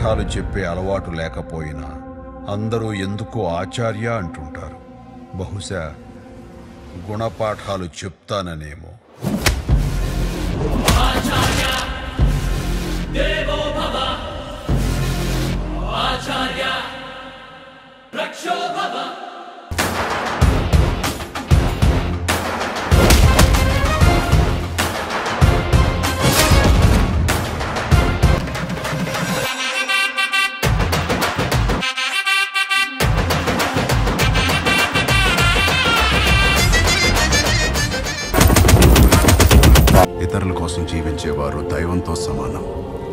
పాఠాలు చెప్పే అలవాటు లేకపోయినా అందరూ ఎందుకో ఆచార్య అంటుంటారు బహుశా గుణపాఠాలు చెప్తాననేమో ఇతరుల కోసం జీవించేవారు దైవంతో సమానం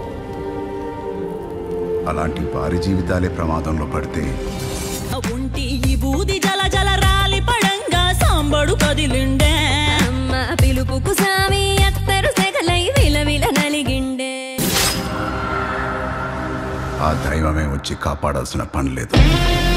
అలాంటి వారి జీవితాలే ప్రమాదంలో పడితే ఉంటి ఈ బూది జల జల రాలి పడంగా సాంబడు కదిలిండే అమ్మ పిలుపుకు సామి అత్తరు సెగలై విలవిల నలిగిండే ఆ దైవమే వచ్చి కాపాడాల్సిన పని లేదు